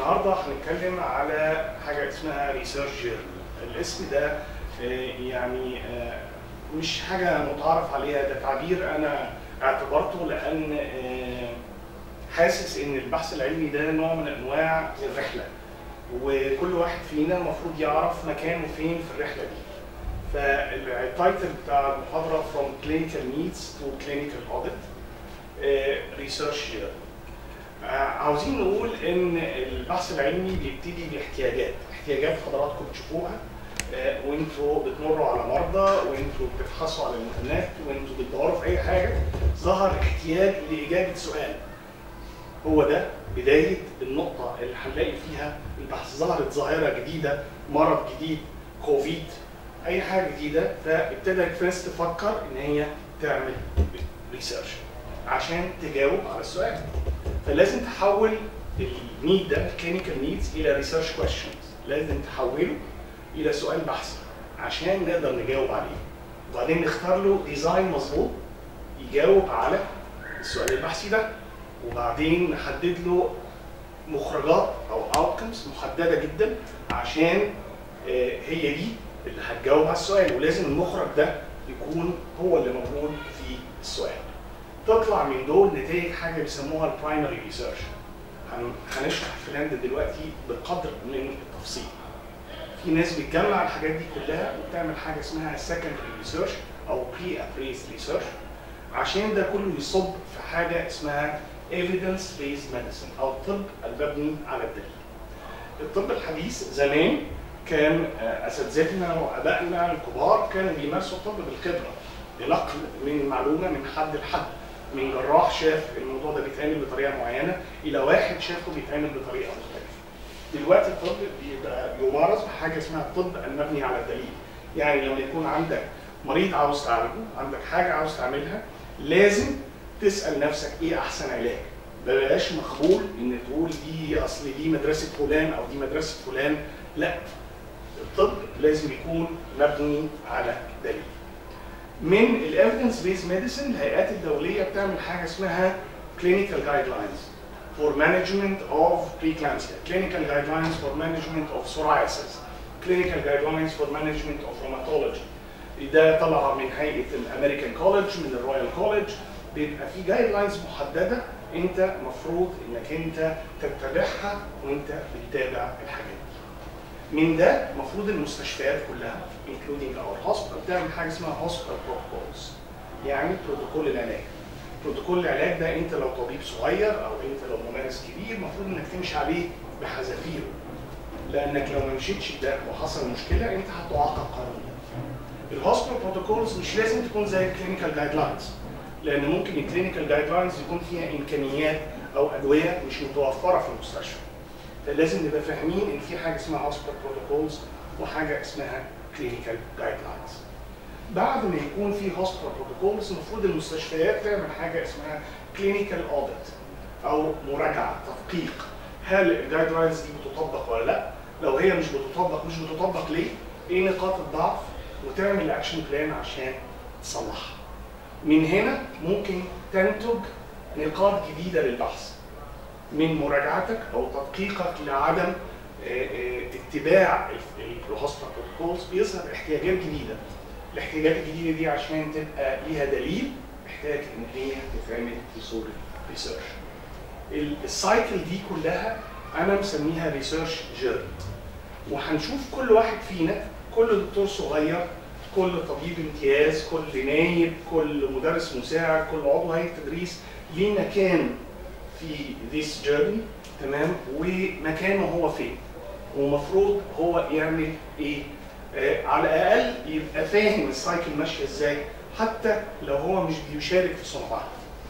النهارده هنتكلم على حاجه اسمها ريسيرش جيرنال الاسم ده آه، يعني آه، مش حاجه متعارف عليها ده تعبير انا اعتبرته لان آه، حاسس ان البحث العلمي ده نوع من انواع الرحله وكل واحد فينا المفروض يعرف مكانه فين في الرحله دي فالتايتل بتاع المحاضره From Clinical Needs to Clinical Audit ريسيرش عاوزين نقول ان البحث العلمي بيبتدي باحتياجات احتياجات حضراتكم بتشوفوها آه، وانتوا بتمروا على مرضى وانتوا بتبحثوا على الانترنت وانتوا بتدوروا في اي حاجه ظهر احتياج لاجابه سؤال هو ده بدايه النقطه اللي هنلاقي فيها البحث ظهرت ظاهره جديده مرض جديد كوفيد اي حاجه جديده فابتدت الناس تفكر ان هي تعمل ريسيرش عشان تجاوب على السؤال فلازم تحول النيد ده كلينيكال نيدز الى ريسيرش كويشنز لازم تحوله الى سؤال بحثي عشان نقدر نجاوب عليه وبعدين نختار له ديزاين مظبوط يجاوب على السؤال البحثي ده وبعدين نحدد له مخرجات او اوتكمز محدده جدا عشان آه، هي دي اللي هتجاوب على السؤال ولازم المخرج ده يكون هو اللي موجود في السؤال تطلع من دول نتائج حاجه بيسموها البرايمري ريسيرش هنشرح الكلام ده دلوقتي بقدر من التفصيل في ناس بتجمع الحاجات دي كلها وبتعمل حاجه اسمها secondary ريسيرش او بري ابريز ريسيرش عشان ده كله يصب في حاجه اسمها evidence based medicine او الطب المبني على الدليل الطب الحديث زمان كان آه، اساتذتنا وابائنا الكبار كانوا بيمارسوا الطب بالخبره بنقل من معلومه من حد لحد من جراح شاف الموضوع ده بيتعمل بطريقه معينه الى واحد شافه بيتعمل بطريقه مختلفه. دلوقتي الطب بيبقى يمارس بحاجه اسمها الطب المبني على الدليل. يعني لما يكون عندك مريض عاوز تعالجه، عندك حاجه عاوز تعملها، لازم تسال نفسك ايه احسن علاج. ما بقاش مقبول ان تقول دي اصل دي مدرسه فلان او دي مدرسه فلان، لا. الطب لازم يكون مبني على دليل. من الايفيدنس بيز ميديسن الهيئات الدوليه بتعمل حاجه اسمها clinical guidelines for management of preeclampsia, clinical guidelines for management of psoriasis, clinical guidelines for management of rheumatology. ده طلع من هيئه الامريكان كولج من الرويال كولج بيبقى في جايد لاينز محدده انت مفروض انك انت تتبعها وانت بتتابع الحاجات دي. من ده المفروض المستشفيات كلها including our hospital تعمل حاجه اسمها hospital protocols يعني بروتوكول العلاج بروتوكول العلاج ده انت لو طبيب صغير او انت لو ممارس كبير المفروض انك تمشي عليه بحذافيره لانك لو ما مشيتش ده وحصل مشكله انت هتعاقب قانونيا الهوسبيتال بروتوكولز مش لازم تكون زي الكلينيكال جايد لاينز لان ممكن الكلينيكال جايد لاينز يكون فيها امكانيات او ادويه مش متوفره في المستشفى فلازم نبقى فاهمين ان في حاجه اسمها هوسبيتال بروتوكولز وحاجه اسمها كلينيكال جايد لاينز بعد ما يكون في هوسبيتال بروتوكولز المفروض المستشفيات تعمل حاجه اسمها كلينيكال اوديت او مراجعه تدقيق هل الجايد لاينز دي بتطبق ولا لا لو هي مش بتطبق مش بتطبق ليه ايه نقاط الضعف وتعمل اكشن بلان عشان تصلحها من هنا ممكن تنتج نقاط جديده للبحث من مراجعتك او تدقيقك لعدم آه، آه، اتباع الهوسبيتال بروتوكولز بيظهر احتياجات جديده الاحتياجات الجديده دي عشان تبقى ليها دليل محتاج ان هي تتعمل في صوره ريسيرش السايكل دي كلها انا مسميها ريسيرش جيرني وهنشوف كل واحد فينا كل دكتور صغير كل طبيب امتياز كل نايب كل مدرس مساعد كل عضو هيئه تدريس ليه مكان في this journey تمام ومكانه هو فين ومفروض هو يعمل ايه آه على الاقل يبقى فاهم السايكل ماشيه ازاي حتى لو هو مش بيشارك في صنعها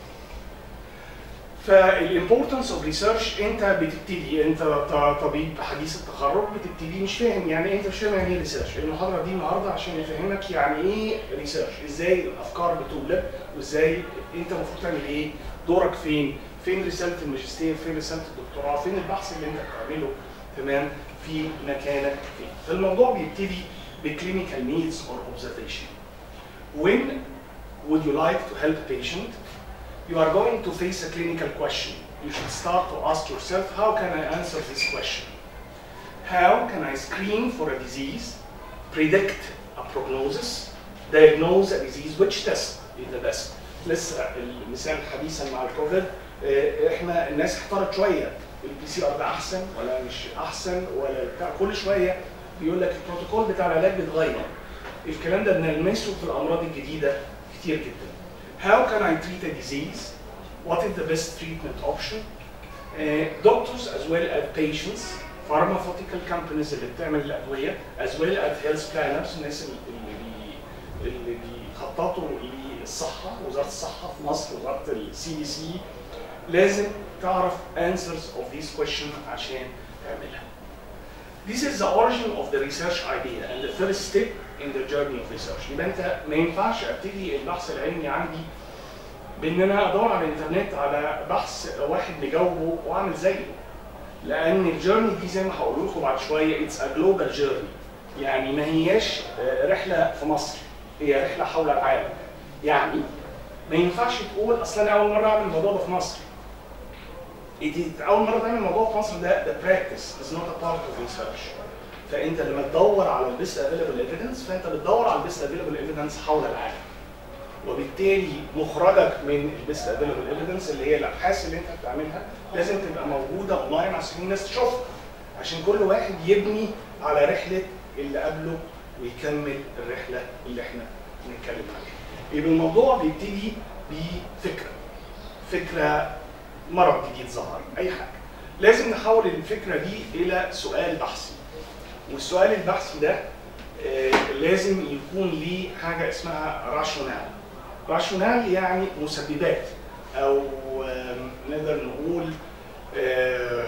فالامبورتنس اوف ريسيرش انت بتبتدي انت ط- طبيب حديث التخرج بتبتدي مش فاهم يعني ايه انت مش فاهم يعني ايه ريسيرش المحاضره دي النهارده عشان يفهمك يعني ايه ريسيرش ازاي الافكار بتولد وازاي انت المفروض تعمل ايه دورك فين فين رساله الماجستير فين رساله الدكتوراه فين البحث اللي انت بتعمله تمام في مكانك فين فالموضوع بيبتدي بكلينيكال نيدز اور اوبزرفيشن when would you like to help a patient you are going to face a clinical question. You should start to ask yourself, how can I answer this question? How can I screen for a disease, predict a prognosis, diagnose a disease, which test is the best? لسه المثال حديثا مع الكوفيد آه، احنا الناس احتارت شويه البي سي ار ده احسن ولا مش احسن ولا بتاع كل شويه بيقول لك البروتوكول بتاع العلاج بيتغير الكلام ده بنلمسه في الامراض الجديده كتير جدا How can I treat a disease? What is the best treatment option? Uh, doctors as well as patients, pharmaceutical companies اللي بتعمل الادويه as well as health planners الناس اللي بي اللي بيخططوا للصحه وزاره الصحه في مصر وزاره السي بي سي لازم تعرف answers of this question عشان تعملها. This is the origin of the research idea and the first step in the journey of research. يبقى انت ما ينفعش ابتدي البحث العلمي عندي بان انا ادور على الانترنت على بحث واحد بيجاوبه واعمل زيه. لان الجيرني دي زي ما هقول لكم بعد شويه اتس ا جلوبال جيرني. يعني ما هياش آه، رحله في مصر هي رحله حول العالم. يعني ما ينفعش تقول اصل انا اول مره اعمل الموضوع ده في مصر. It is- اول مره تعمل الموضوع في مصر ده the practice is not a part of research. فانت لما تدور على البيست افيلبل ايفيدنس فانت بتدور على البيست افيلبل ايفيدنس حول العالم. وبالتالي مخرجك من البيست افيلبل ايفيدنس اللي هي الابحاث اللي انت بتعملها لازم تبقى موجوده اونلاين عشان الناس تشوفها. عشان كل واحد يبني على رحله اللي قبله ويكمل الرحله اللي احنا بنتكلم عليها. يبقى الموضوع بيبتدي بفكره. فكره مرض جديد ظهر اي حاجه. لازم نحول الفكره دي الى سؤال بحثي. والسؤال البحثي ده آه، لازم يكون ليه حاجه اسمها راشونال. راشونال يعني مسببات او آم، نقدر نقول آه،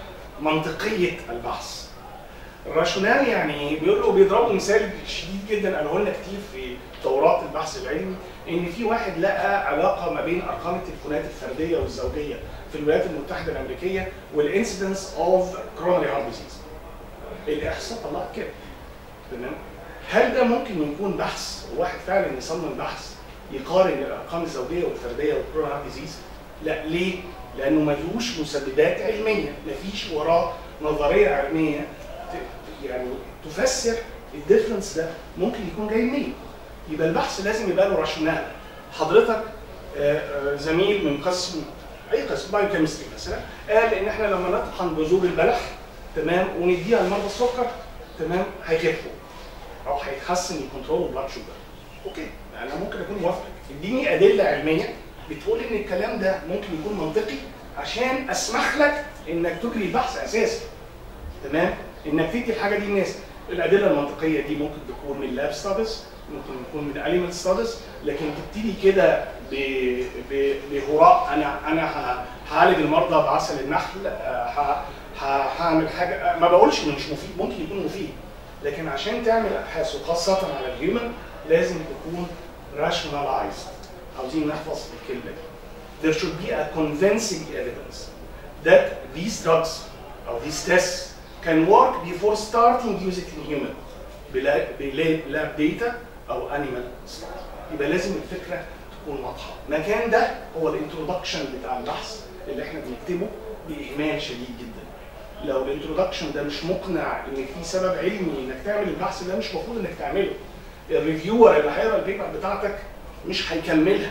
منطقيه البحث. الراشونال يعني بيقول له بيضربوا مثال شديد جدا قاله لنا كتير في دورات البحث العلمي ان في واحد لقى علاقه ما بين ارقام التليفونات الفرديه والزوجيه في الولايات المتحده الامريكيه والانسيدنس اوف كرونري هارت ديزيز. الاحصاء طلعت كده تمام هل ده ممكن يكون بحث واحد فعلا يصمم بحث يقارن الارقام الزوجيه والفرديه والكورونا هارت ديزيز لا ليه لانه ملوش مسببات علميه مفيش وراه نظريه علميه ت- يعني تفسر الديفرنس ده ممكن يكون جاي منين يبقى البحث لازم يبقى له راشونال حضرتك آه، آه، زميل من قسم اي قسم بايو كيمستري مثلا قال ان احنا لما نطحن بذور البلح تمام ونديها لمرضى السكر تمام هيخفوا او هيتحسن الكنترول بلاد شوجر اوكي انا ممكن اكون موافق اديني ادله علميه بتقول ان الكلام ده ممكن يكون منطقي عشان اسمح لك انك تجري البحث اساسا تمام انك تدي الحاجه دي الناس الادله المنطقيه دي ممكن تكون من لاب ستاديز ممكن تكون من اليمنت ستاديز لكن تبتدي كده ب- ب- بهراء انا انا ه- هعالج المرضى بعسل النحل آه، ه- ه- هعمل حاجه آه، ما بقولش انه مش مفيد ممكن يكون مفيد لكن عشان تعمل ابحاث وخاصه على الهيومن لازم تكون rationalized عاوزين نحفظ الكلمه دي there should be a convincing evidence that these drugs or these tests can work before starting using in human بلا- بلاب داتا او animal study يبقى لازم الفكره تكون واضحه المكان ده هو الانترودكشن بتاع البحث اللي احنا بنكتبه باهمال شديد جدا لو الانترودكشن ده مش مقنع ان في سبب علمي انك تعمل البحث ده مش المفروض انك تعمله الريفيور اللي هيقرا البيبر بتاعتك مش هيكملها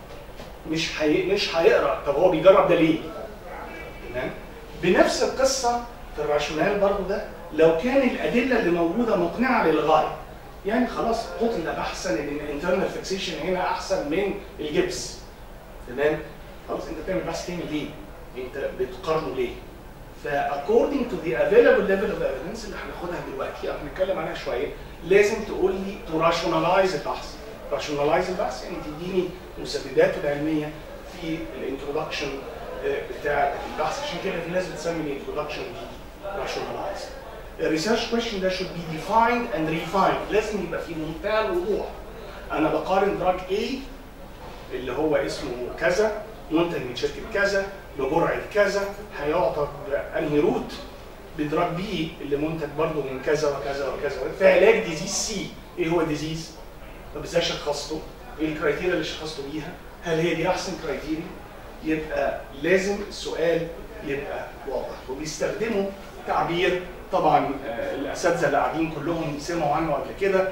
مش هي... مش هيقرا طب هو بيجرب ده ليه؟ تمام؟ بنفس القصه في الراشونال برضو ده لو كان الادله اللي موجوده مقنعه للغايه يعني خلاص قتل بحثا ان الانترنال فيكسيشن هنا احسن من الجبس تمام؟ خلاص انت بتعمل بحث تاني ليه؟ انت بتقارنه ليه؟ ف according to the available level of evidence اللي هناخدها دلوقتي او هنتكلم عنها شويه لازم تقول لي to rationalize البحث rationalize البحث يعني تديني مسبباته العلميه في الانترودكشن بتاع البحث عشان كده في ناس بتسمي الانترودكشن دي rationalize الريسيرش كويشن ده should be defined and refined لازم يبقى في منتهى الوضوح انا بقارن دراج A اللي هو اسمه كذا منتج من شركه كذا بجرعه كذا هيعطى انهي روت بدراج بي اللي منتج برضه من كذا وكذا وكذا في علاج ديزيز سي ايه هو ديزيز؟ طب ازاي شخصته؟ ايه الكرايتيريا اللي شخصته بيها؟ هل هي دي احسن كرايتيريا يبقى لازم السؤال يبقى واضح وبيستخدموا تعبير طبعا آه، الاساتذه اللي قاعدين كلهم سمعوا عنه قبل كده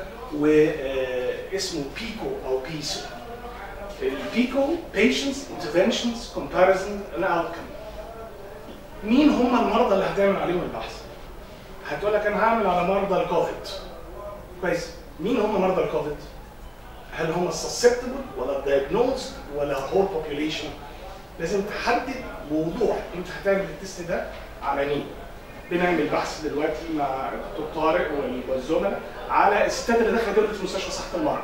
واسمه بيكو او بيسو البيكو patients interventions comparison and outcome مين هم المرضى اللي هتعمل عليهم البحث؟ هتقول لك انا هعمل على مرضى الكوفيد كويس مين هم مرضى الكوفيد؟ هل هم susceptible ولا diagnosed ولا whole population؟ لازم تحدد بوضوح انت هتعمل التست ده على مين؟ بنعمل بحث دلوقتي مع الدكتور طارق وال- والزملاء على الستات اللي دخلت دول في مستشفى صحه المرضى.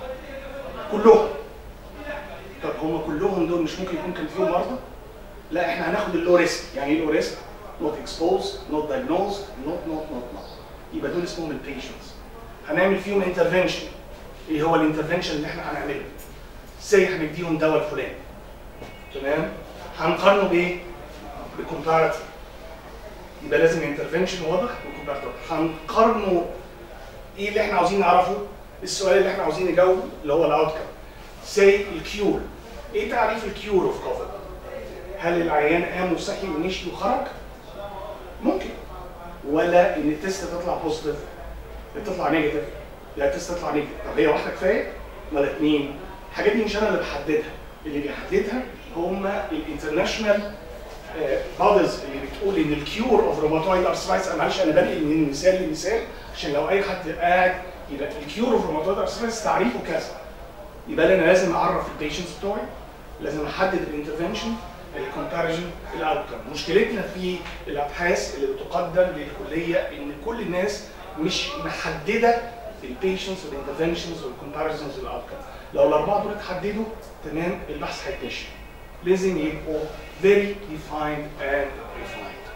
كلهم. طب هم كلهم دول مش ممكن يكون كان فيهم مرضى؟ لا احنا هناخد اللو ريسك، يعني ايه لو ريسك؟ نوت اكسبوز، نوت دايجنوز، نوت نوت نوت نوت. يبقى دول اسمهم البيشنتس. هنعمل فيهم انترفنشن. ايه هو الانترفنشن اللي احنا هنعمله؟ سي هنديهم دواء الفلاني. تمام؟ هنقارنه بايه؟ بكومباراتيف. يبقى لازم انترفنشن واضح وكومباراتيف. هنقارنه ايه اللي احنا عاوزين نعرفه؟ السؤال اللي احنا عاوزين نجاوبه اللي هو الاوتكم. سي الكيور. ايه تعريف الكيور اوف كوفيد؟ هل العيان قام وصحي ومشي وخرج؟ ممكن. ولا ان التست تطلع بوزيتيف تطلع نيجاتيف لا التست تطلع نيجاتيف طب هي واحده كفايه ولا اثنين؟ الحاجات دي مش انا اللي بحددها اللي بيحددها هم الانترناشونال بوديز اللي بتقول ان الكيور اوف روماتويد ارثرايتس انا معلش انا بنقل من مثال لمثال عشان لو اي حد قاعد يبقى الكيور اوف روماتويد ارثرايتس تعريفه كذا يبقى انا لازم اعرف البيشنتس بتوعي لازم احدد الانترفنشن الكومباريجن الاوتكم مشكلتنا في الابحاث اللي بتقدم للكليه ان كل الناس مش محدده البيشنتس والانترفنشنز والكومباريزنز والاوتكم لو الاربعه دول اتحددوا تمام البحث هيتمشي لازم يبقوا very defined and refined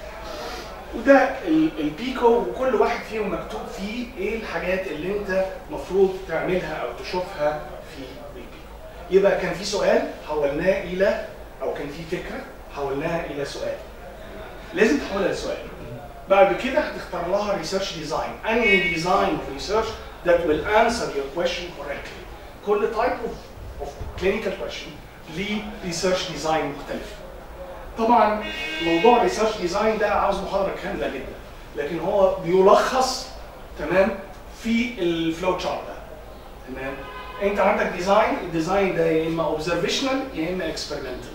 وده ال- البيكو وكل واحد فيهم مكتوب فيه ايه الحاجات اللي انت المفروض تعملها او تشوفها في البيكو يبقى كان في سؤال حولناه الى او كان في فكره حولناها الى سؤال لازم تحولها لسؤال بعد كده هتختار لها ريسيرش ديزاين انهي ديزاين اوف ريسيرش that will answer your question correctly كل تايب اوف اوف كلينيكال question ليه ريسيرش ديزاين مختلف طبعا موضوع ريسيرش ديزاين ده عاوز محاضره كامله جدا لكن هو بيلخص تمام في الفلو تشارت ده تمام انت عندك ديزاين الديزاين ده يا اما اوبزرفيشنال يا اما اكسبيرمنتال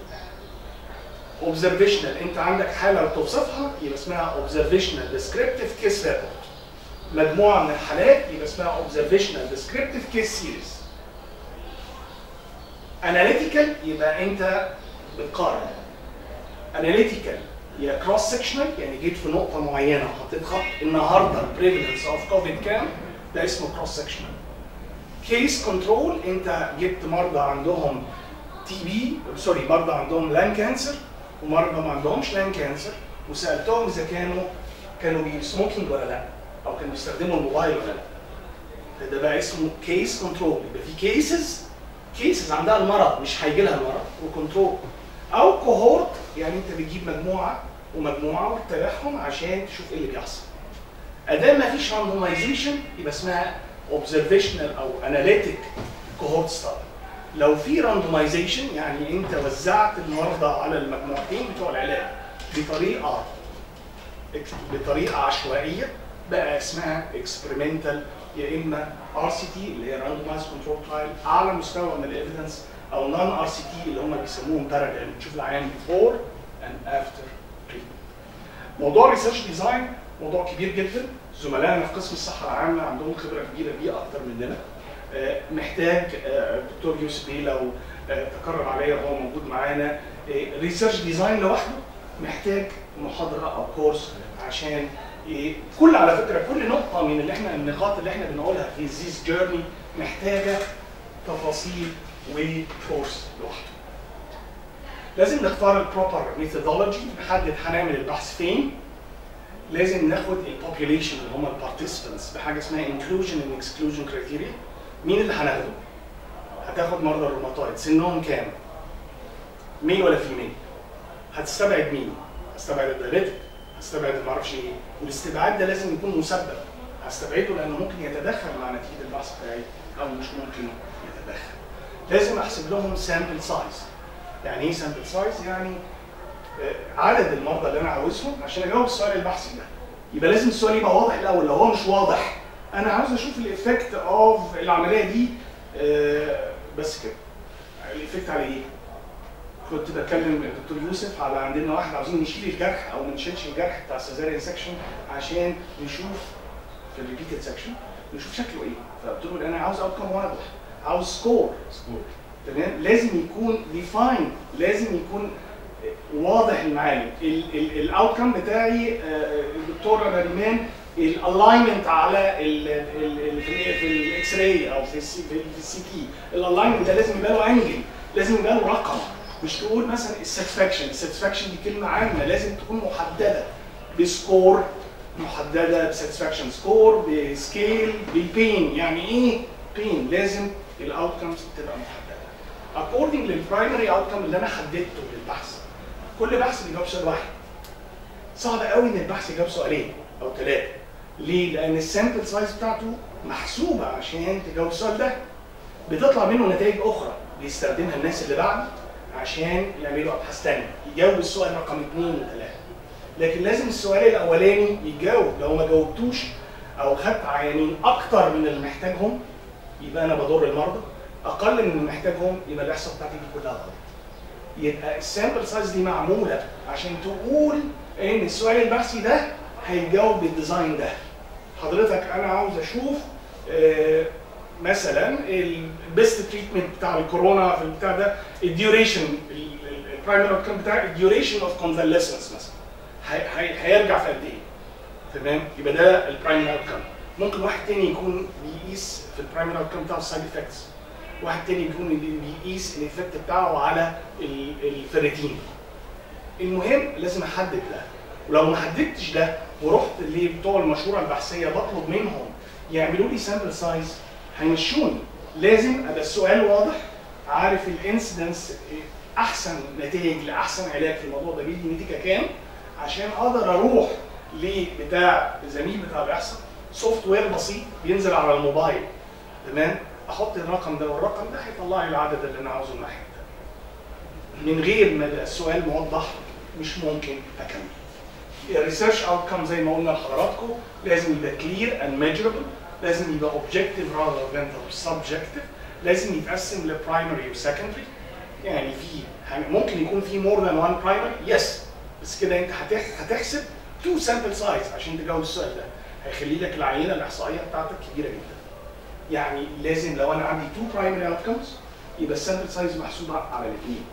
اوبزرفيشنال انت عندك حاله بتوصفها يبقى اسمها اوبزرفيشنال ديسكريبتيف كيس ريبورت مجموعه من الحالات يبقى اسمها اوبزرفيشنال ديسكريبتيف كيس سيريز اناليتيكال يبقى انت بتقارن اناليتيكال يا كروس سكشنال يعني جيت في نقطه معينه وحطيت خط النهارده البريفلنس اوف كوفيد كام ده اسمه كروس سكشنال كيس كنترول انت جبت مرضى عندهم تي بي سوري مرضى عندهم لان كانسر ومرضى ما عندهمش لان كانسر وسالتهم اذا كانوا كانوا بيسموكينج ولا لا او كانوا بيستخدموا الموبايل ولا لا ده, ده بقى اسمه كيس كنترول يبقى في كيسز كيسز عندها المرض مش هيجي لها المرض وكنترول او كوهورت يعني انت بتجيب مجموعه ومجموعه وتتابعهم عشان تشوف ايه اللي بيحصل ادام ما فيش راندومايزيشن يبقى اسمها اوبزرفيشنال او اناليتيك كوهورت ستادي لو في راندومايزيشن يعني انت وزعت المرضى على المجموعتين بتوع العلاج بطريقه بطريقه عشوائيه بقى اسمها اكسبيرمنتال يا اما ار سي تي اللي هي راندومايز كنترول ترايل اعلى مستوى من الايفيدنس او نون ار سي تي اللي هم بيسموهم باراليل بتشوف العيان بيفور اند افتر تريتمنت موضوع الريسيرش ديزاين موضوع كبير جدا زملائنا في قسم الصحه العامه عندهم خبره كبيره بيه اكتر مننا آه، محتاج آه، الدكتور يوسف بيه لو آه، تكرر عليا وهو موجود معانا ريسيرش ديزاين لوحده محتاج محاضره او كورس عشان إيه، كل على فكره كل نقطه من اللي احنا النقاط اللي احنا بنقولها في زيز جيرني محتاجه تفاصيل وكورس لوحده. لازم نختار البروبر ميثودولوجي نحدد هنعمل البحث فين لازم ناخد البوبيوليشن اللي هم البارتيسيبنتس بحاجه اسمها انكلوجن اند اكسكلوجن كرايتيريا مين اللي هناخده؟ هتاخد مرضى الروماتويد سنهم كام؟ ميل ولا فيميل؟ هتستبعد مين؟ هتستبعد الدايريتك هستبعد ما اعرفش ايه والاستبعاد ده لازم يكون مسبب هستبعده لانه ممكن يتدخل مع نتيجه البحث بتاعي او مش ممكن يتدخل لازم احسب لهم سامبل سايز يعني ايه سامبل سايز يعني آه، عدد المرضى اللي انا عاوزهم عشان اجاوب السؤال البحثي ده يبقى لازم السؤال يبقى واضح الاول لو هو مش واضح انا عاوز اشوف الايفكت اوف العمليه دي آه، بس كده الايفكت على ايه؟ كنت بكلم الدكتور يوسف على عندنا واحد عاوزين نشيل الجرح او ما نشيلش الجرح بتاع السيزاريان سكشن عشان نشوف في الريبيتد سكشن نشوف شكله ايه فقلت له انا عاوز اوتكم واضح عاوز سكور سكور تمام لازم يكون ديفاين لازم يكون واضح المعالم الاوتكم بتاعي آه، الدكتوره نريمان الالاينمنت على ال ال ال في ال- في الاكس راي او في السي في السي تي الالاينمنت ده لازم يبقى له انجل لازم يبقى له رقم مش تقول مثلا الساتسفاكشن الساتسفاكشن دي كلمه عامه لازم تكون محدده بسكور محدده بساتسفاكشن سكور بسكيل بالبين يعني ايه بين لازم الاوتكمز تبقى محدده according للبرايمري اوتكم اللي انا حددته للبحث كل بحث بيجاوب سؤال واحد صعب قوي ان البحث يجاوب سؤالين او ثلاثه ليه؟ لان السامبل سايز بتاعته محسوبه عشان تجاوب السؤال ده بتطلع منه نتائج اخرى بيستخدمها الناس اللي بعده عشان يعملوا ابحاث ثانيه يجاوب السؤال رقم اثنين وثلاثه لكن لازم السؤال الاولاني يتجاوب لو ما جاوبتوش او خدت عيانين اكتر من اللي محتاجهم يبقى انا بضر المرضى اقل من اللي محتاجهم يبقى الاحصاء بتاعتي دي كلها غلط يبقى السامبل سايز دي معموله عشان تقول ان السؤال البحثي ده هيتجاوب بالديزاين ده حضرتك انا عاوز اشوف آه، مثلا البيست تريتمنت بتاع الكورونا في البتاع ده الديوريشن البرايمري اوتكم بتاع الديوريشن اوف كونفاليسنس مثلا هي- هي- هيرجع في قد ايه تمام يبقى ده البرايمري اوتكم ممكن واحد تاني يكون بيقيس في البرايمري اوتكم بتاعه السايد افكتس واحد تاني يكون بي- بيقيس الايفكت بتاعه على ال- الفيريتين المهم لازم احدد ده ولو ما حددتش ده ورحت لبتوع المشوره البحثيه بطلب منهم يعملوا لي سامبل سايز هيمشوني لازم ابقى السؤال واضح عارف الانسيدنس احسن نتائج لاحسن علاج في الموضوع ده بيدي نتيجه كام عشان اقدر اروح لبتاع الزميل بتاع الاحصاء سوفت وير بسيط بينزل على الموبايل تمام احط الرقم ده والرقم ده هيطلع لي العدد اللي انا عاوزه الناحيه التانية. من غير ما يبقى السؤال موضح مش ممكن اكمل الريسيرش اوتكم زي ما قلنا لحضراتكم لازم يبقى كلير اند ميجربل لازم يبقى اوبجكتيف rather than subjective لازم يتقسم لبرايمري وسكندري يعني في حاجة- ممكن يكون في مور ذان وان برايمري يس بس كده انت هتح- هتحسب تو سامبل سايز عشان تجاوب السؤال ده هيخلي لك العينه الاحصائيه بتاعتك كبيره جدا يعني لازم لو انا عندي تو برايمري اوتكمز يبقى السامبل سايز محسوبه على الاثنين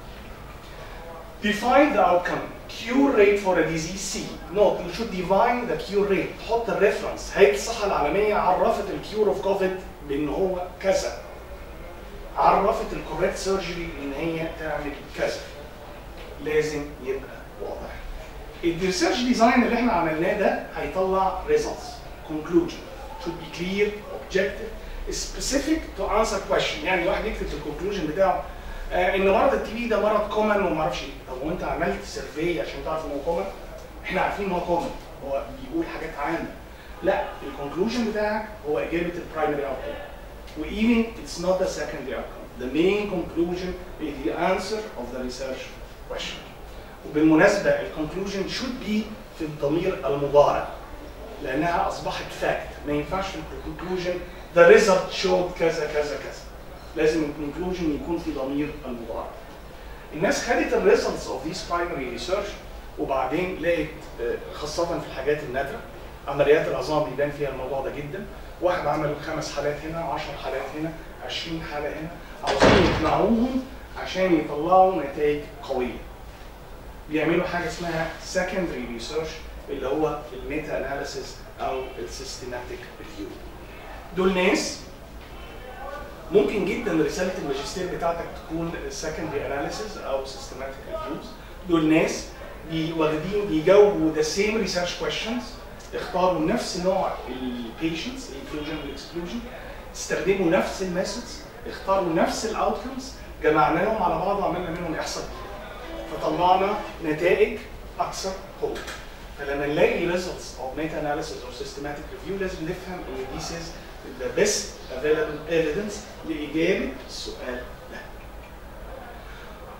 Define the outcome. Cure rate for a disease C. No, you should define the cure rate. تحط الريفرنس. هيئة الصحة العالمية عرفت الكيور اوف كوفيد بان هو كذا. عرفت الكوريكت سيرجري ان هي تعمل كذا. لازم يبقى واضح. الريسيرش ديزاين اللي احنا عملناه ده هيطلع results. Conclusion. Should be clear, objective, specific to answer question. يعني واحد يكتب في الكونكلوجن بتاعه آه، ان مرض التي بي ده مرض كومن وما اعرفش ايه طب هو انت عملت سيرفي عشان تعرف ان هو كومن احنا عارفين ان هو كومن هو بيقول حاجات عامه لا الكونكلوجن بتاعك هو اجابه البرايمري اوتكم وايفن اتس نوت ذا secondary outcome the main conclusion is the answer of the research question وبالمناسبه الكونكلوجن should be في الضمير المضارع لانها اصبحت فاكت ما ينفعش في الكونكلوجن the result showed كذا كذا كذا لازم الكونكلوجن يكون في ضمير المضارع. الناس خدت الريزلتس اوف ذيس برايمري ريسيرش وبعدين لقت آه، خاصة في الحاجات النادرة عمليات العظام بيبان فيها الموضوع ده جدا واحد عمل خمس حالات هنا 10 حالات هنا 20 حالة هنا عاوزين يقنعوهم عشان يطلعوا نتائج قوية بيعملوا حاجة اسمها secondary research اللي هو الميتا اناليسيس او السيستماتيك ريفيو دول ناس ممكن جدا رساله الماجستير بتاعتك تكون secondary analysis او systematic reviews دول ناس بي- واخدين بيجاوبوا the same research questions اختاروا نفس نوع البيشنتس inclusion والاكسكلوجن استخدموا نفس الميثودز اختاروا نفس الاوتكمز جمعناهم على بعض وعملنا منهم احصاء فطلعنا نتائج اكثر قوه فلما نلاقي results of meta analysis or systematic review لازم نفهم ان this is the best available evidence لاجابه السؤال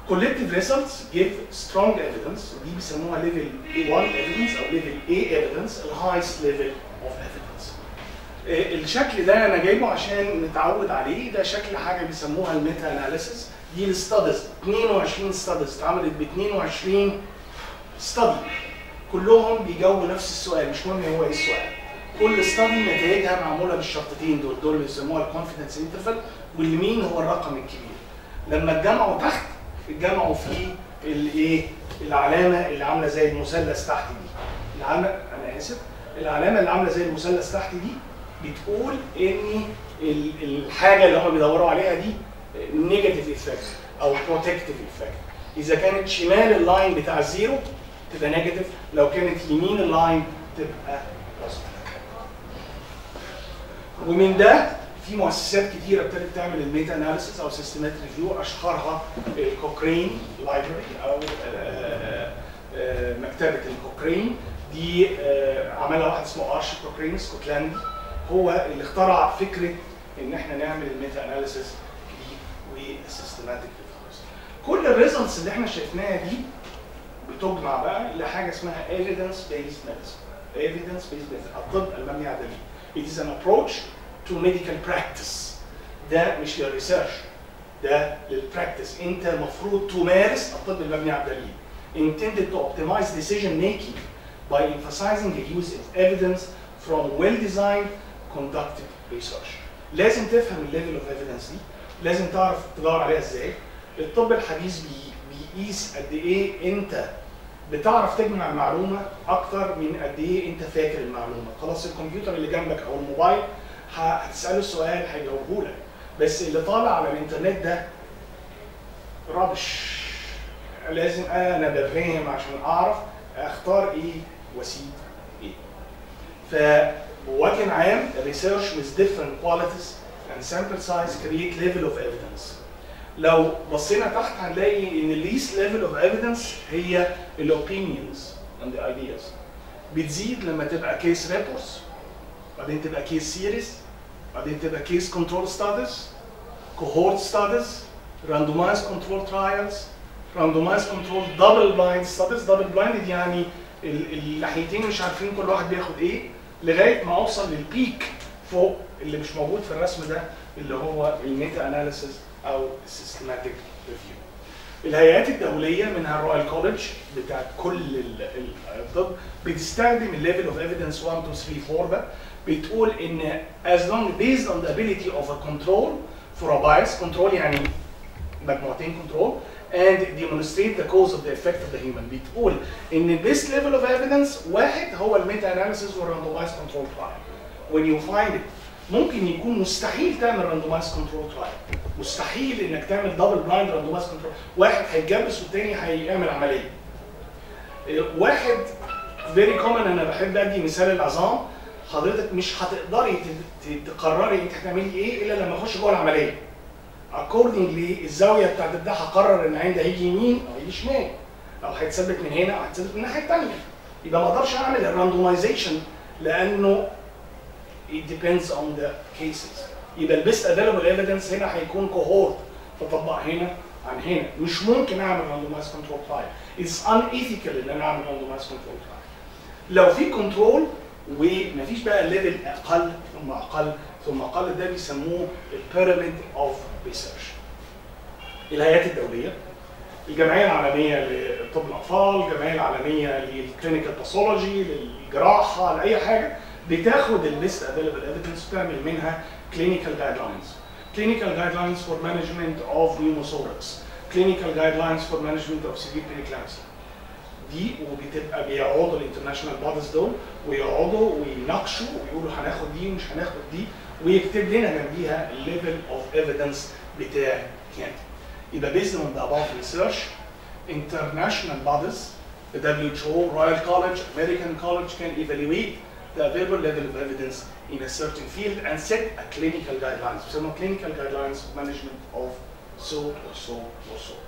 collective results give strong evidence ودي بيسموها level A1 evidence او level A evidence ال highest level of evidence آه، الشكل ده انا جايبه عشان نتعود عليه ده شكل حاجه بيسموها الميتا اناليسيس دي الستادز 22 ستادز اتعملت ب 22 ستادي كلهم بيجاوبوا نفس السؤال مش مهم هو ايه السؤال كل ستادي نتائجها معموله بالشرطتين دول دول اللي بيسموها الكونفدنس انترفال والمين هو الرقم الكبير لما اتجمعوا تحت اتجمعوا في الايه العلامه اللي عامله زي المثلث تحت دي العلامه انا اسف العلامه اللي عامله زي المثلث تحت دي بتقول ان ال- الحاجه اللي هم بيدوروا عليها دي نيجاتيف افكت او بروتكتيف افكت اذا كانت شمال اللاين بتاع الزيرو تبقى نيجاتيف لو كانت يمين اللاين تبقى بوزيتيف ومن ده في مؤسسات كتيره ابتدت تعمل الميتا اناليسيس او سيستماتيك ريفيو اشهرها الكوكرين لايبرري او آه، آه، مكتبه الكوكرين دي آه، عملها واحد اسمه ارشي كوكرين اسكتلندي هو اللي اخترع فكره ان احنا نعمل الميتا اناليسيس دي والسيستماتيك ريفيوز كل الريزلتس اللي احنا شايفناها دي بتجمع بقى لحاجه اسمها evidence based medicine evidence based medicine الطب المبني على دليل it is an approach to medical practice ده مش للريسيرش ده للبراكتس انت المفروض تمارس الطب المبني على الدليل intended to optimize decision making by emphasizing the use of evidence from well-designed conducted research لازم تفهم الليفل اوف evidence دي لازم تعرف تدور عليها ازاي الطب الحديث بي بيقيس قد ايه انت بتعرف تجمع المعلومه اكتر من قد ايه انت فاكر المعلومه خلاص الكمبيوتر اللي جنبك او الموبايل ه- هتساله السؤال هيجاوبه لك بس اللي طالع على الانترنت ده ربش لازم انا بفهم عشان اعرف اختار ايه واسيب ايه فبوجه عام research with different qualities and sample size create level of evidence لو بصينا تحت هنلاقي ان ال least level of evidence هي ال opinions and the ideas بتزيد لما تبقى case reports بعدين تبقى case series بعدين تبقى case control studies cohort studies randomized control trials randomized control double blind studies double blinded يعني ال- الناحيتين مش عارفين كل واحد بياخد ايه لغايه ما اوصل للبيك فوق اللي مش موجود في الرسم ده اللي هو الميتا اناليسيس او السيستماتيك ريفيو الهيئات الدوليه منها الرويال كولج بتاع كل ال- ال- الطب بتستخدم الليفل اوف ايفيدنس 1 2 3 4 ده بتقول ان as long based on the ability of a control for a bias control يعني مجموعتين control and demonstrate the cause of the effect of the human بتقول ان this level of evidence واحد هو الميتا اناليسيس والراندومايز كنترول ترايل when you find it ممكن يكون مستحيل تعمل راندومايز كنترول ترايل مستحيل انك تعمل دبل بلايند راندومايز كنترول واحد هيتجبس والتاني هيعمل عمليه إيه، واحد فيري كومن انا بحب ادي مثال العظام حضرتك مش هتقدري ت- ت- تقرري انت هتعملي ايه الا لما اخش جوه العمليه accordingly الزاويه بتاعت ده هقرر ان عندي هيجي يمين او هيجي شمال او هيتثبت من هنا او هيتثبت من الناحيه الثانيه يبقى ما اقدرش اعمل الراندومايزيشن لانه it depends on the cases يبقى البيست available evidence هنا هيكون cohort فطبق هنا عن هنا مش ممكن اعمل randomized control trial it's unethical ان انا اعمل randomized control trial لو في كنترول ومفيش بقى ليفل اقل ثم اقل ثم اقل ده بيسموه البيراميد اوف ريسيرش الهيئات الدوليه الجمعيه العالميه لطب الاطفال الجمعيه العالميه للكلينيكال باثولوجي للجراحه لاي حاجه بتاخد البيست افيلبل ايفيدنس وتعمل منها clinical guidelines clinical guidelines for management of pneumothorax clinical guidelines for management of severe preeclampsia دي وبتبقى بيقعدوا الانترناشونال بوديز دول ويقعدوا ويناقشوا ويقولوا هناخد دي ومش هناخد دي ويكتب لنا جنبيها الليفل اوف ايفيدنس بتاع كام يبقى based on the above research international bodies the WHO, Royal College, American College can evaluate the available level of evidence in a certain field and set a clinical guidelines. بيسموها clinical guidelines of management of so or so or so.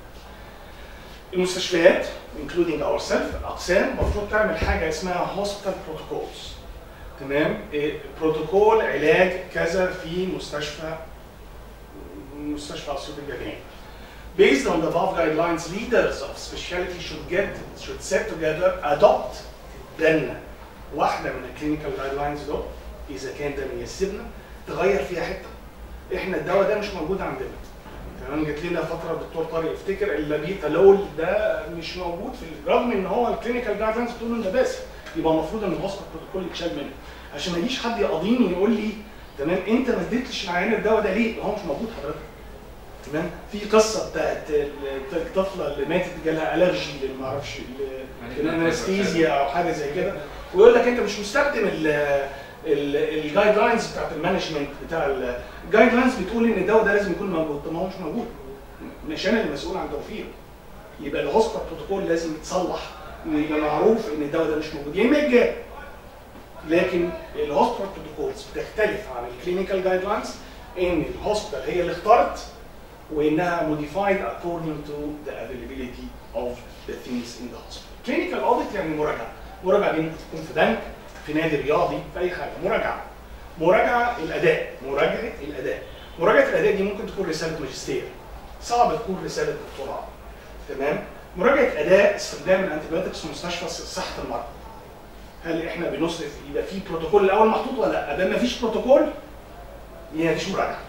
المستشفيات including ourselves الاقسام المفروض تعمل حاجه اسمها hospital protocols تمام إيه، بروتوكول علاج كذا في مستشفى مستشفى اسيوط الجامعي Based on the above guidelines, leaders of specialty should get should set together adopt then واحده من الكلينيكال جايد لاينز دول اذا كان ده يناسبنا تغير فيها حته احنا الدواء ده مش موجود عندنا تمام جت لنا فتره الدكتور طارق يفتكر اللابيتالول ده مش موجود في رغم ان هو الكلينيكال جايد لاينز بتقول انه ده باسف يبقى المفروض ان الهوسبيتال بروتوكول يتشال منه عشان ما يجيش حد يقاضيني يقول لي تمام انت ما اديتش العيان الدواء ده ليه؟ هو مش موجود حضرتك تمام في قصه بتاعت الطفله اللي ماتت جالها الرجي ما اعرفش الانستيزيا او حاجه زي كده ويقول لك انت مش مستخدم الجايد لاينز بتاعت المانجمنت بتاع الجايد لاينز بتقول ان الدواء ده لازم يكون موجود طب ما هو مش موجود مش انا المسؤول عن توفيره يبقى الهوسبيتال بروتوكول لازم يتصلح ويبقى معروف ان الدواء ده مش موجود يا اما يتجاب لكن الهوسبيتال بروتوكولز بتختلف عن الكلينيكال جايد لاينز ان الهوسبيتال هي اللي اختارت وانها modified according to the availability of the things in the hospital. clinical audit يعني مراجعه، مراجعه دي ممكن تكون في بنك، في نادي رياضي، في اي حاجه، مراجعه. مراجعه الاداء، مراجعه الاداء. مراجعه الاداء دي ممكن تكون رساله ماجستير. صعب تكون رساله دكتوراه. تمام؟ مراجعه اداء استخدام الانتيبيوتكس في مستشفى صحه المرضى. هل احنا بنصرف يبقى في بروتوكول الاول محطوط ولا لا؟ ادام ما فيش بروتوكول يبقى مفيش مراجعه.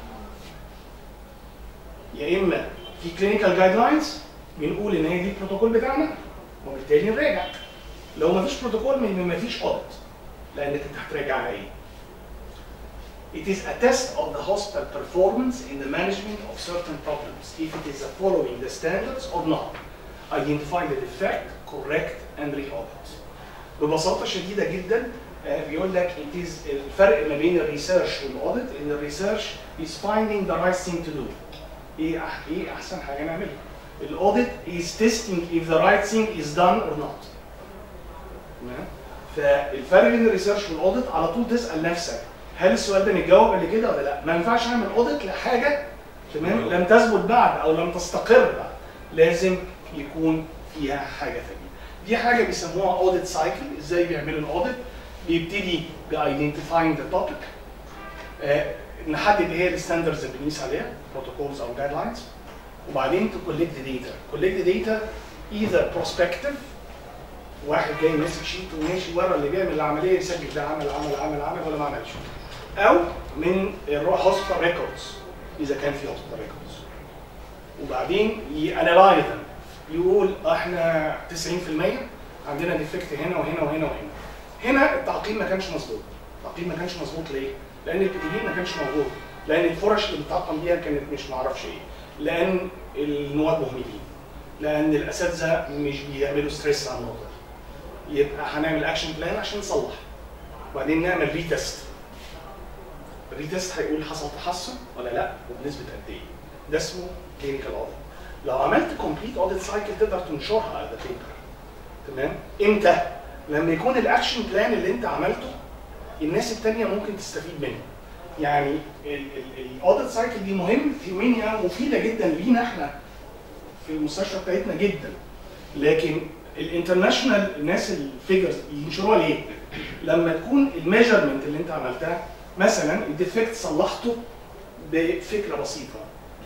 يا اما في كلينيكال جايد لاينز بنقول ان هي دي البروتوكول بتاعنا وبالتالي نراجع لو ما فيش بروتوكول ما فيش اوديت لانك انت هتراجع على ايه؟ It is a test of the hospital performance in the management of certain problems if it is following the standards or not. Identify the defect, correct and re-audit. ببساطة شديدة جدا بيقول لك it is الفرق ما بين الريسيرش والاوديت ان الريسيرش is finding the right thing to do. ايه أح ايه احسن حاجه نعملها الاوديت is testing if the right thing is done or not تمام فالفرق بين الريسيرش والاوديت على طول تسال نفسك هل السؤال ده متجاوب قبل كده ولا لا ما ينفعش اعمل اوديت لحاجه تمام لم تثبت بعد او لم تستقر بعد لازم يكون فيها حاجه ثانيه دي حاجه بيسموها اوديت سايكل ازاي بيعملوا الاوديت بيبتدي بايدنتيفاينج ذا توبيك نحدد ايه الستاندردز اللي بنقيس عليها بروتوكولز او جايد لاينز وبعدين تكولكت داتا كولكت داتا ايذر بروسبكتيف واحد جاي ماسك شيت وماشي ورا اللي بيعمل العمليه يسجل ده عمل عمل عمل عمل ولا ما عملش او من الهوسبيتال ريكوردز اذا كان في هوسبيتال ريكوردز وبعدين يانلايز يقول احنا 90% عندنا ديفكت هنا وهنا وهنا وهنا هنا التعقيم ما كانش مظبوط التعقيم ما كانش مظبوط ليه؟ لان البتدين ما كانش موجود لان الفرش اللي بتعقم بيها كانت مش معرفش ايه لان النواب مهملين لان الاساتذه مش بيعملوا ستريس على النقطه دي يبقى هنعمل اكشن بلان عشان نصلح وبعدين نعمل ريتست الريتست هيقول حصل تحسن ولا لا وبنسبه قد ايه ده اسمه كلينيكال اوديت لو عملت كومبليت اوديت سايكل تقدر تنشرها على بيبر تمام امتى لما يكون الاكشن بلان اللي انت عملته الناس التانية ممكن تستفيد منه يعني الاوديت سايكل دي مهم في منها مفيده جدا لينا احنا في المستشفى بتاعتنا جدا لكن الانترناشونال الناس الفيجرز ينشروها ليه؟ لما تكون الميجرمنت اللي انت عملتها مثلا الديفكت صلحته بفكره بسيطه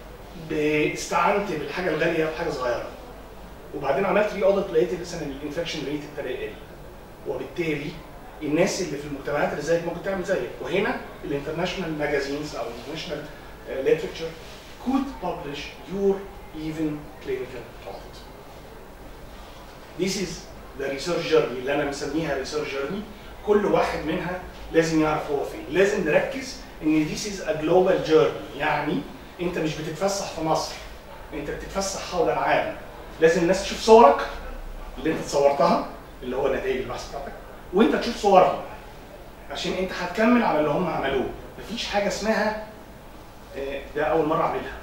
استعنت بالحاجه الغاليه بحاجه صغيره وبعدين عملت ري اوديت لقيت مثلا الانفكشن ريت ابتدى يقل وبالتالي الناس اللي في المجتمعات اللي زيك ممكن تعمل زيك وهنا الانترناشونال ماجازينز او الانترناشونال literature could publish your even clinical audit. This is the research journey اللي انا مسميها research journey كل واحد منها لازم يعرف هو فين لازم نركز ان this is a global journey يعني انت مش بتتفسح في مصر انت بتتفسح حول العالم لازم الناس تشوف صورك اللي انت صورتها اللي هو نتائج البحث بتاعتك وانت تشوف صورهم عشان انت هتكمل على اللي هم عملوه مفيش حاجه اسمها ده اول مره اعملها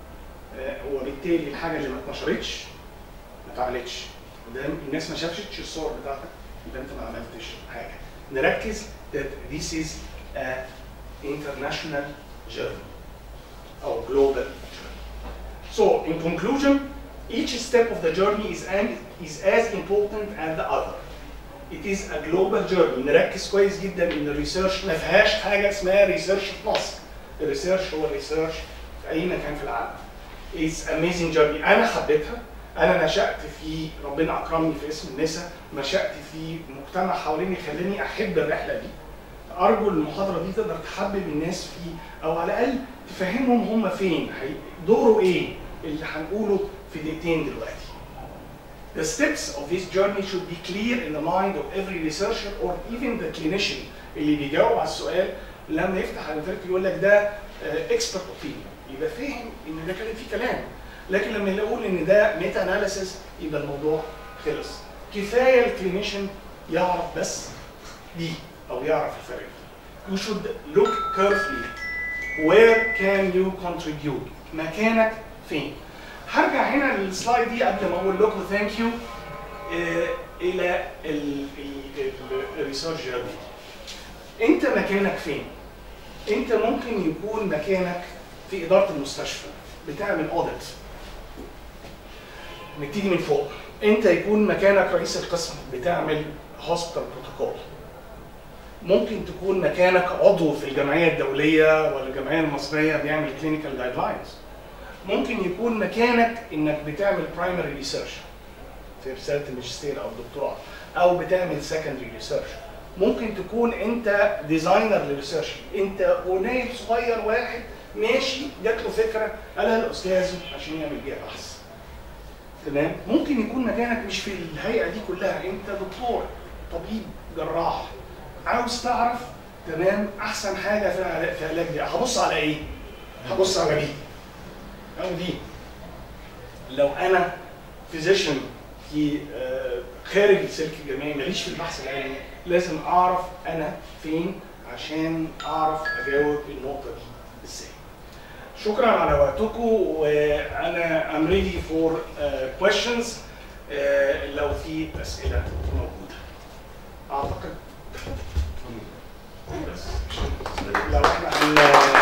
وبالتالي الحاجه اللي ما اتنشرتش ما اتعملتش ده الناس ما شافتش الصور بتاعتك يبقى انت ما عملتش حاجه نركز that this is a international journey or global journey. So in conclusion, each step of the journey is, an, is as important as the other. It is a global journey. نركز كويس جدا ان الريسيرش ما فيهاش حاجه اسمها ريسيرش في مصر. الريسيرش هو الريسيرش في اي مكان في العالم. اتس اميزنج جيرني انا حبيتها انا نشات في ربنا اكرمني في اسم النساء نشات في مجتمع حواليني خلاني احب الرحله دي ارجو المحاضره دي تقدر تحبب الناس فيه او على الاقل تفهمهم هم فين هي- دوره ايه اللي هنقوله في دقيقتين دلوقتي The steps of this journey should be clear in the mind of every researcher or even the clinician اللي بيجاوب على السؤال لما يفتح على الفيرت يقول لك ده اكسبرت opinion يبقى فاهم ان ده كلام فيه كلام لكن لما يقول ان ده ميتا اناليسيس يبقى الموضوع خلص كفايه الكلينيشن يعرف بس دي او يعرف الفرق You should look carefully where can you contribute مكانك فين هرجع هنا للسلايد دي قبل ما اقول لكم ثانك يو الى الريسيرش جيرني انت مكانك فين انت ممكن يكون مكانك في اداره المستشفى بتعمل اوديت نبتدي من فوق انت يكون مكانك رئيس القسم بتعمل هوسبيتال بروتوكول ممكن تكون مكانك عضو في الجمعيه الدوليه ولا الجمعيه المصريه بيعمل كلينيكال جايد لاينز ممكن يكون مكانك انك بتعمل برايمري ريسيرش في رساله الماجستير او الدكتوراه او بتعمل سكندري ريسيرش ممكن تكون انت ديزاينر للريسيرش انت غنايم صغير واحد ماشي جات له فكره قالها لاستاذه عشان يعمل بيها بحث تمام ممكن يكون مكانك مش في الهيئه دي كلها انت دكتور طبيب جراح عاوز تعرف تمام احسن حاجه في العلاج في العلاج دي هبص على ايه هبص على دي او دي لو انا فيزيشن في آه، خارج السلك الجامعي ماليش في البحث العلمي لازم اعرف انا فين عشان اعرف اجاوب النقطه دي ازاي شكرا على وقتكم وانا ام ريدي فور questions آه، لو في اسئله موجوده اعتقد بس لو احنا هن